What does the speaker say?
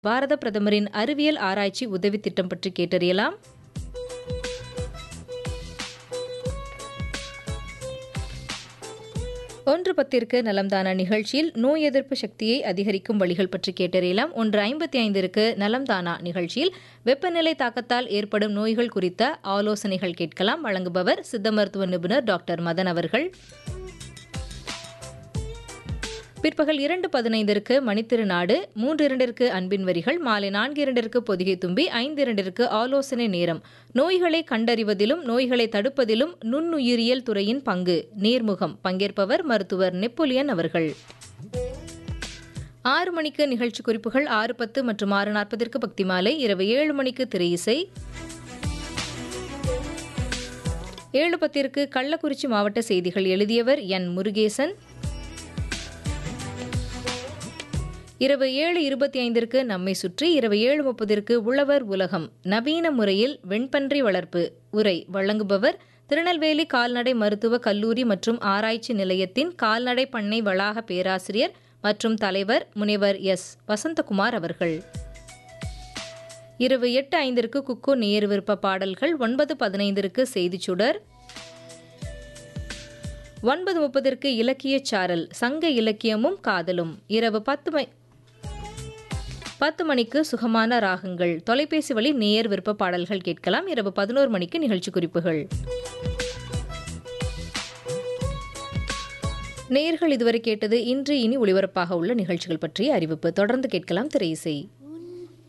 பாரத பிரதமரின் அறிவியல் ஆராய்ச்சி உதவி திட்டம் பற்றி கேட்டறியலாம் ஒன்று பத்திற்கு நலம்தானா நிகழ்ச்சியில் நோய் எதிர்ப்பு சக்தியை அதிகரிக்கும் வழிகள் பற்றி கேட்டறியலாம் ஒன்று ஐம்பத்தி ஐந்திற்கு நலம்தானா நிகழ்ச்சியில் வெப்பநிலை தாக்கத்தால் ஏற்படும் நோய்கள் குறித்த ஆலோசனைகள் கேட்கலாம் வழங்குபவர் சித்த மருத்துவ நிபுணர் டாக்டர் மதன் அவர்கள் பிற்பகல் இரண்டு பதினைந்திற்கு மணித்திருநாடு மூன்று இரண்டிற்கு அன்பின் வரிகள் மாலை நான்கு இரண்டிற்கு பொதிகை தும்பி ஐந்து இரண்டிற்கு ஆலோசனை நேரம் நோய்களை கண்டறிவதிலும் நோய்களை தடுப்பதிலும் நுண்ணுயிரியல் துறையின் பங்கு நேர்முகம் பங்கேற்பவர் மருத்துவர் நெப்போலியன் அவர்கள் ஆறு மணிக்கு நிகழ்ச்சி குறிப்புகள் ஆறு பத்து மற்றும் ஆறு நாற்பதற்கு பக்தி மாலை இரவு ஏழு மணிக்கு திரை இசை ஏழு பத்திற்கு கள்ளக்குறிச்சி மாவட்ட செய்திகள் எழுதியவர் என் முருகேசன் இரவு ஏழு இருபத்தி ஐந்திற்கு நம்மை சுற்றி இரவு ஏழு முப்பதிற்கு உழவர் உலகம் நவீன முறையில் வெண்பன்றி வளர்ப்பு உரை வழங்குபவர் திருநெல்வேலி கால்நடை மருத்துவ கல்லூரி மற்றும் ஆராய்ச்சி நிலையத்தின் கால்நடை பண்ணை வளாக பேராசிரியர் மற்றும் தலைவர் முனைவர் எஸ் வசந்தகுமார் அவர்கள் இரவு எட்டு ஐந்திற்கு குக்கு நேர் விருப்ப பாடல்கள் ஒன்பது பதினைந்திற்கு செய்திச் சுடர் ஒன்பது முப்பதிற்கு இலக்கிய சாரல் சங்க இலக்கியமும் காதலும் இரவு பத்து மை பத்து மணிக்கு சுகமான ராகங்கள் தொலைபேசி வழி நேயர் விருப்ப பாடல்கள் கேட்கலாம் இரவு பதினோரு மணிக்கு நிகழ்ச்சி குறிப்புகள் நேயர்கள் இதுவரை கேட்டது இன்று இனி ஒளிபரப்பாக உள்ள நிகழ்ச்சிகள் பற்றிய அறிவிப்பு தொடர்ந்து கேட்கலாம் திரை இசை